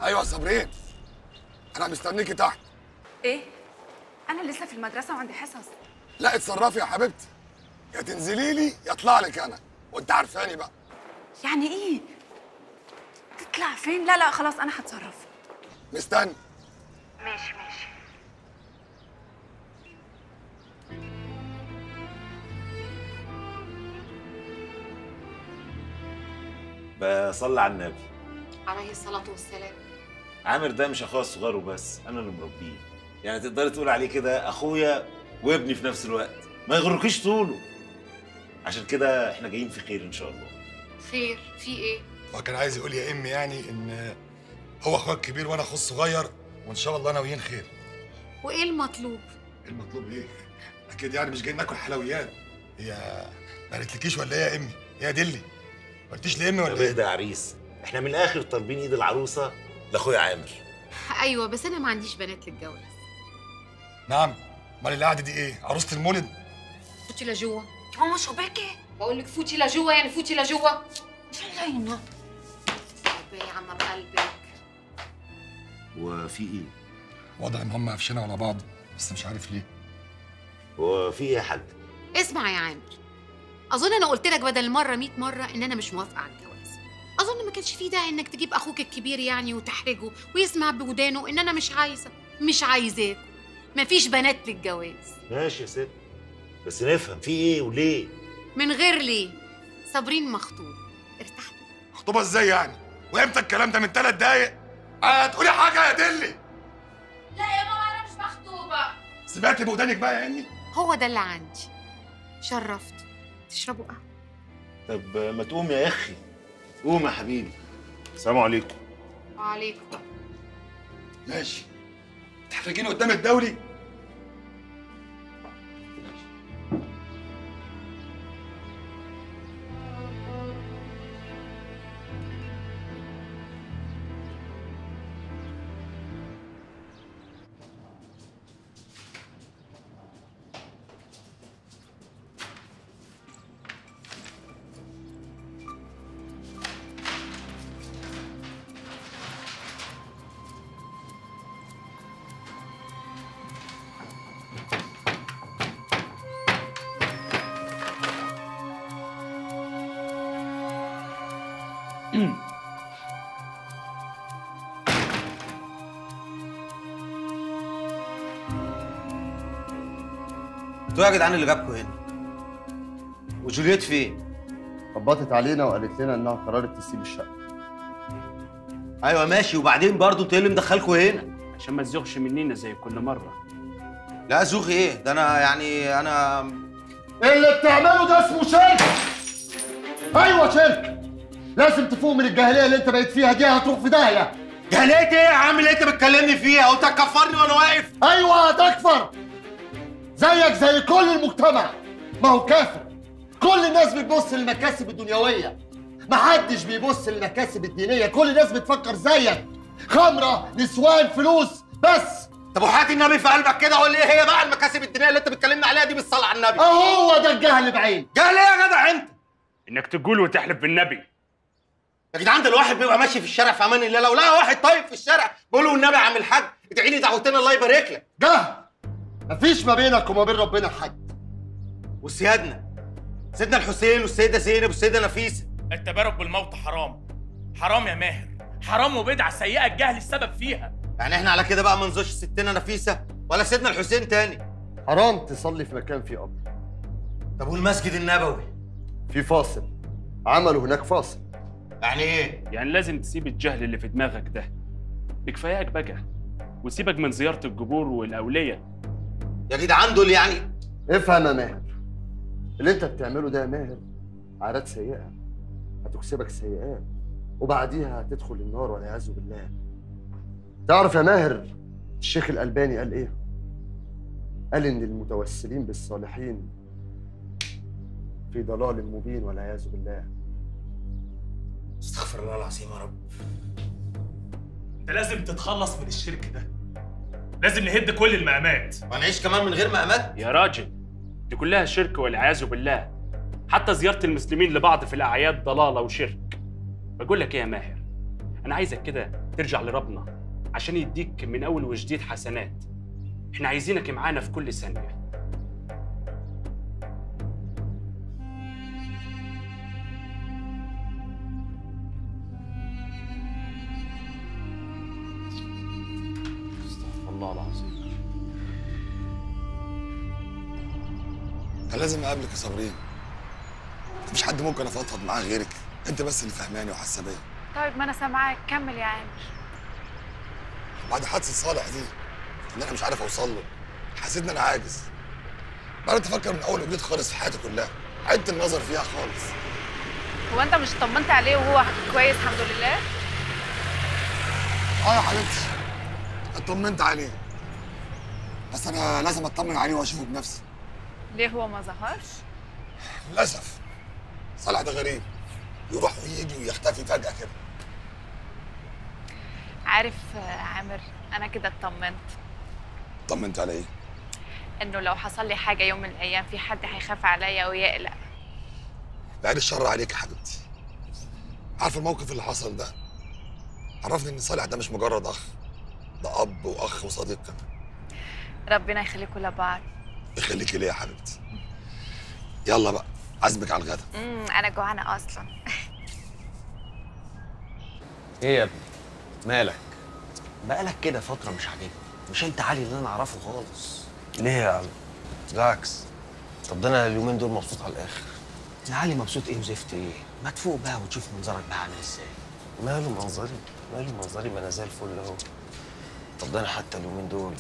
ايوه صابرين انا مستنيكي تحت ايه انا لسه في المدرسه وعندي حصص لا اتصرفي يا حبيبتي يا تنزلي لي يا اطلع لك انا وانت عارفاني بقى يعني ايه تطلع فين لا لا خلاص انا هتصرف مستني ماشي ماشي بصلي على النبي عليه الصلاة والسلام عامر ده مش اخويا الصغير وبس انا اللي مربيه يعني تقدري تقول عليه كده اخويا وابني في نفس الوقت ما يغركيش طوله عشان كده احنا جايين في خير ان شاء الله خير في ايه؟ هو كان عايز يقول يا امي يعني ان هو اخوك الكبير وانا اخوه الصغير وان شاء الله ناويين خير وايه المطلوب؟ المطلوب ايه اكيد يعني مش جايين ناكل حلويات هي ما قالتلكيش ولا ايه يا امي يا دلي ما قلتيش لامي طب ولا اهدى ايه يا عريس احنا من الاخر طالبين ايد العروسه لاخويا عامر ايوه بس انا ما عنديش بنات للجواز نعم امال القعده دي ايه عروسه المولد فوتي لجوه ماما شو بكي بقول لك فوتي لجوه يعني فوتي لجوه شو اللينا ربنا يا عمر قلبك وفي ايه واضح ان هم قفشنا على بعض بس مش عارف ليه هو في ايه يا حاج اسمع يا عامر اظن انا قلت لك بدل مره 100 مره ان انا مش موافقه على الجواز اظن ما كانش فيه داعي انك تجيب اخوك الكبير يعني وتحرجه ويسمع بودانه ان انا مش عايزه مش عايزاك مفيش بنات للجواز ماشي يا ست بس نفهم في ايه وليه من غير ليه صابرين مخطوب ارتحت خطوبه ازاي يعني وامتى الكلام ده من ثلاث دقايق هتقولي حاجه يا دلي لا يا ماما انا مش مخطوبه سمعتي بودانك بقى يا امي هو ده اللي عندي شرفت تشربوا قهوه طب ما تقوم يا اخي قوم يا حبيبي السلام عليكم وعليكم ماشي تحرجيني قدام الدولي انتوا يا جدعان اللي جابكم هنا وجولييت فين؟ خبطت علينا وقالت لنا انها قررت تسيب الشقه ايوه ماشي وبعدين برضه انتوا ايه اللي مدخلكم هنا؟ عشان ما تزوغش مننا زي كل مره لا زوغ ايه؟ ده انا يعني انا اللي بتعمله ده اسمه شرك ايوه شرك لازم تفوق من الجاهليه اللي انت بقيت فيها دي هتروح في داهيه جهلية ايه يا عم اللي انت بتكلمني فيها؟ قلت هتكفرني وانا واقف؟ ايوه هتكفر زيك زي كل المجتمع ما هو كافر كل الناس بتبص للمكاسب الدنيويه محدش بيبص للمكاسب الدينيه كل الناس بتفكر زيك خمره نسوان فلوس بس طب وحياة النبي في قلبك كده قول لي ايه هي بقى المكاسب الدينيه اللي انت بتكلمني عليها دي بالصلاه على النبي؟ اهو ده الجهل بعين جهل ايه يا جدع انت؟ انك تقول وتحلف بالنبي يا جدعان ده الواحد بيبقى ماشي في الشارع في امان الله لو لقى واحد طيب في الشارع بيقول له النبي يا عم الحاج ادعي لي دعوتين الله يبارك لك جهل مفيش ما بينك وما بين ربنا حد وسيادنا سيدنا الحسين والسيده زينب والسيده نفيسه التبارك بالموت حرام حرام يا ماهر حرام وبدعة سيئة الجهل السبب فيها يعني احنا على كده بقى ما نزورش ستنا نفيسه ولا سيدنا الحسين تاني حرام تصلي في مكان فيه قبر طب والمسجد النبوي في فاصل عملوا هناك فاصل يعني ايه يعني لازم تسيب الجهل اللي في دماغك ده بكفاياك بقى وسيبك من زياره القبور والاولياء يا جدعان دول يعني افهم يا ماهر اللي انت بتعمله ده يا ماهر عادات سيئه هتكسبك سيئات وبعديها هتدخل النار والعياذ بالله تعرف يا ماهر الشيخ الألباني قال ايه قال ان المتوسلين بالصالحين في ضلال مبين والعياذ بالله استغفر الله العظيم يا رب انت لازم تتخلص من الشرك ده لازم نهد كل المقامات وهنعيش كمان من غير مقامات يا راجل دي كلها شرك والعياذ بالله حتى زياره المسلمين لبعض في الاعياد ضلاله وشرك بقول لك ايه يا ماهر انا عايزك كده ترجع لربنا عشان يديك من اول وجديد حسنات احنا عايزينك معانا في كل ثانيه استغفر الله العظيم كان لازم اقابلك يا صابرين مفيش حد ممكن افضفض معاه غيرك انت بس اللي فهماني وحاسه بيا طيب ما انا سامعاك كمل يا عامر بعد حادثه صالح دي ان انا مش عارف اوصل له حسيت ان انا عاجز بدات افكر من اول وجديد خالص في حياتي كلها عدت النظر فيها خالص هو انت مش طمنت عليه وهو كويس الحمد لله اه يا حبيبتي اطمنت عليه بس انا لازم اطمن عليه واشوفه بنفسي ليه هو ما ظهرش للاسف صالح ده غريب يروح ويجي ويختفي فجاه كده عارف آه، عامر انا كده اطمنت طمنت على ايه انه لو حصل لي حاجه يوم من الايام في حد هيخاف عليا ويقلق بعد الشر عليك يا حبيبتي عارف الموقف اللي حصل ده عرفني ان صالح ده مش مجرد اخ ده اب واخ وصديق كمان ربنا يخليكم لبعض يخليكي ليه يا حبيبتي يلا بقى عزمك على الغدا امم انا جوعانه اصلا ايه يا ابني مالك بقالك كده فتره مش عاجبني مش انت علي اللي انا اعرفه خالص ليه يا عم؟ بالعكس طب ده انا اليومين دول مبسوط على الاخر يا علي مبسوط ايه وزفت ايه ما تفوق بقى وتشوف منظرك بقى عامل ازاي ماله منظري؟ ماله منظري ما انا زي الفل اهو طب ده انا حتى اليومين دول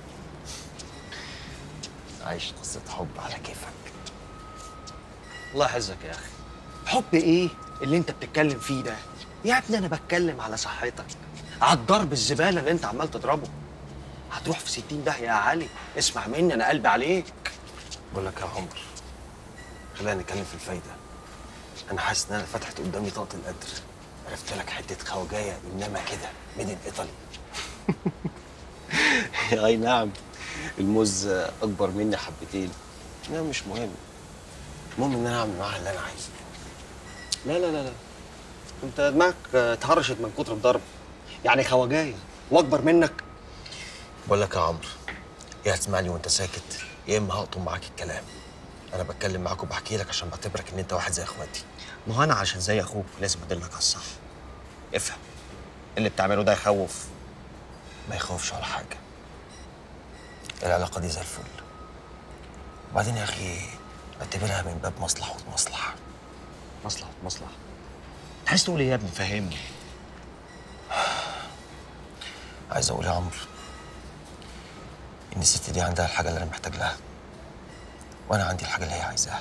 عايش قصة حب على كيفك الله يحفظك يا اخي حب ايه اللي انت بتتكلم فيه ده يا ابني انا بتكلم على صحتك على الضرب الزباله اللي انت عمال تضربه هتروح في 60 داهيه يا علي اسمع مني انا قلبي عليك بقول لك يا عمر خلينا نتكلم في الفايدة أنا حاسس إن أنا فتحت قدامي طاقة القدر عرفت لك حتة خواجاية إنما كده ميدن إيطالي اي نعم الموز اكبر مني حبتين لا مش مهم المهم إن أنا أعمل معاها اللي أنا عايزه لا لا لا لا انت دماغك اتهرشت من كتر الضرب يعني خواجايه واكبر منك بقول لك يا عمرو يا هتسمعني وأنت ساكت يا إما هقطم معاك الكلام أنا بتكلم معاك وبحكي لك عشان بعتبرك إن أنت واحد زي إخواتي ما هو انا عشان زي اخوك لازم ادلك على الصح افهم اللي بتعمله ده يخوف ما يخوفش ولا حاجة العلاقة دي زي الفل وبعدين يا أخي اعتبرها من باب مصلحة ومصلحة مصلحه مصلحه انت عايز تقول ايه يا ابني فهمني عايز أقول يا عمرو إن الست دي عندها الحاجة اللي أنا محتاج لها وأنا عندي الحاجة اللي هي عايزاها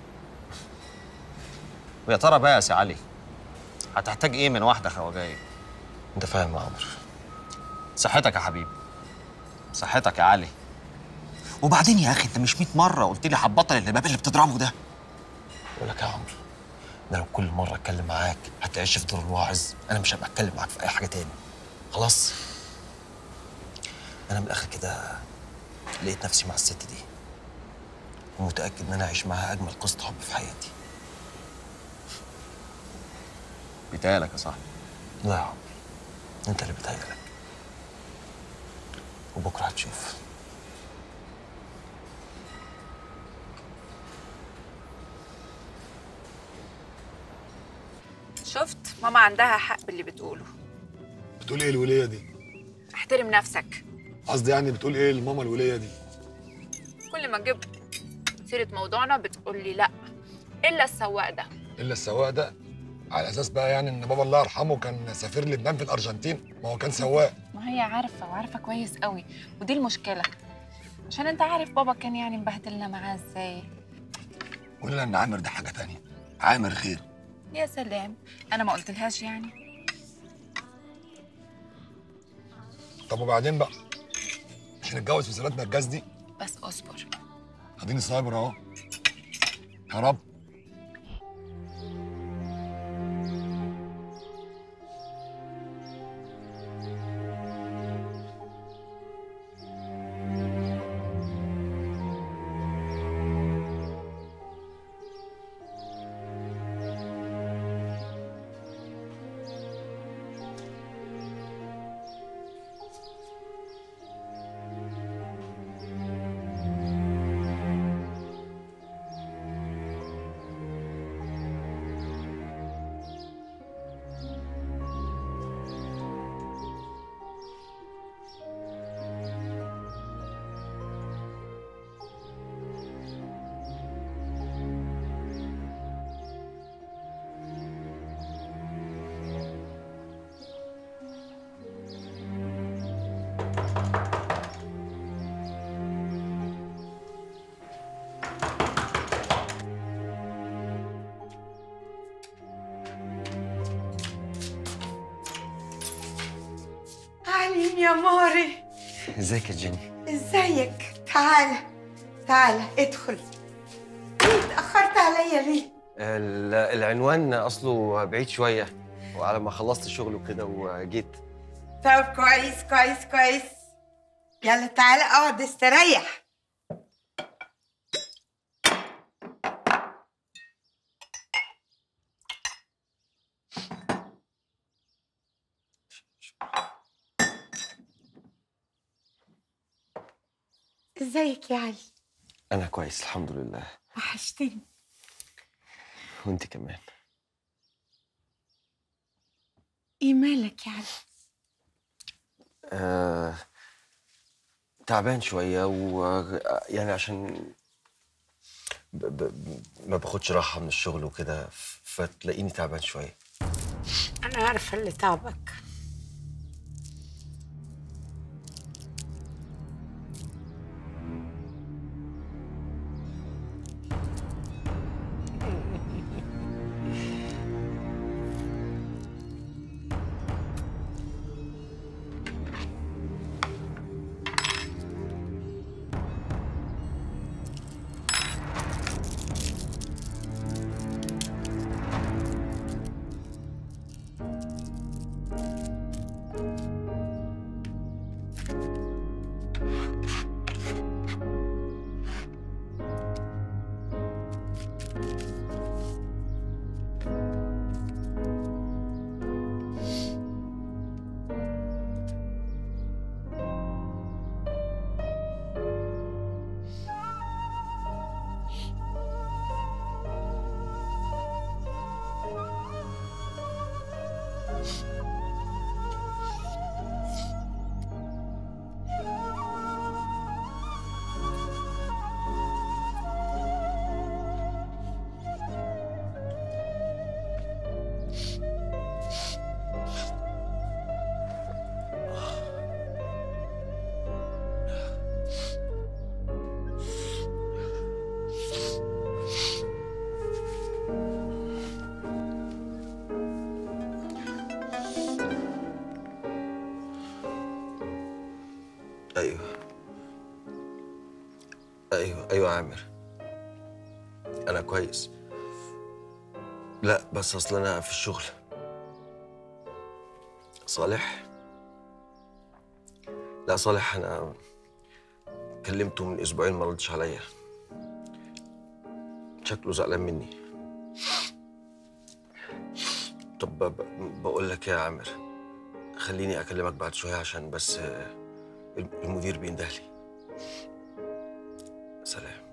ويا ترى بقى يا سي علي هتحتاج ايه من واحده خواجايه أنت فاهم يا عمرو صحتك يا حبيبي صحتك يا علي وبعدين يا اخي انت مش 100 مره قلت لي هتبطل الهباب اللي بتضربه ده بقول لك يا عمرو أنا لو كل مرة أتكلم معاك هتعيش في دور الواعظ أنا مش هبقى أتكلم معاك في أي حاجة تاني خلاص أنا من الآخر كده لقيت نفسي مع الست دي ومتأكد إن أنا أعيش معاها أجمل قصة حب في حياتي بيتهيألك يا صاحبي لا يا عمرو أنت اللي بتهيألك وبكرة هتشوف شفت ماما عندها حق باللي بتقوله بتقول ايه الوليه دي احترم نفسك قصدي يعني بتقول ايه لماما الوليه دي كل ما اجيب سيره موضوعنا بتقول لي لا الا السواق ده الا السواق ده على اساس بقى يعني ان بابا الله يرحمه كان سفير لبنان في الارجنتين ما هو كان سواق ما هي عارفه وعارفه كويس قوي ودي المشكله عشان انت عارف بابا كان يعني مبهدلنا معاه ازاي قول لنا ان عامر ده حاجه تانية عامر خير يا سلام انا ما قلتلهاش يعني طب وبعدين بقى مش هنتجوز في سنتنا الجاز دي بس اصبر اديني صابر اهو يا رب مورنينج يا موري ازيك يا جيني ازيك تعالى تعالى ادخل ليه اتأخرت عليا ليه؟ ال- العنوان اصله بعيد شويه وعلى ما خلصت شغل وكده وجيت طب كويس كويس كويس يلا تعالى اقعد استريح ازيك يا علي انا كويس الحمد لله وحشتني وانت كمان ايه مالك يا علي آه... تعبان شويه ويعني عشان ب... ب... ما باخدش راحه من الشغل وكده ف- فتلاقيني تعبان شويه انا عارفه اللي تعبك ايوه ايوه ايوه يا عامر انا كويس لا بس اصل انا في الشغل صالح لا صالح انا كلمته من اسبوعين ما ردش عليا شكله زعلان مني طب ب- ب- بقول لك يا عامر خليني اكلمك بعد شويه عشان بس آه، المدير بيندهلي سلام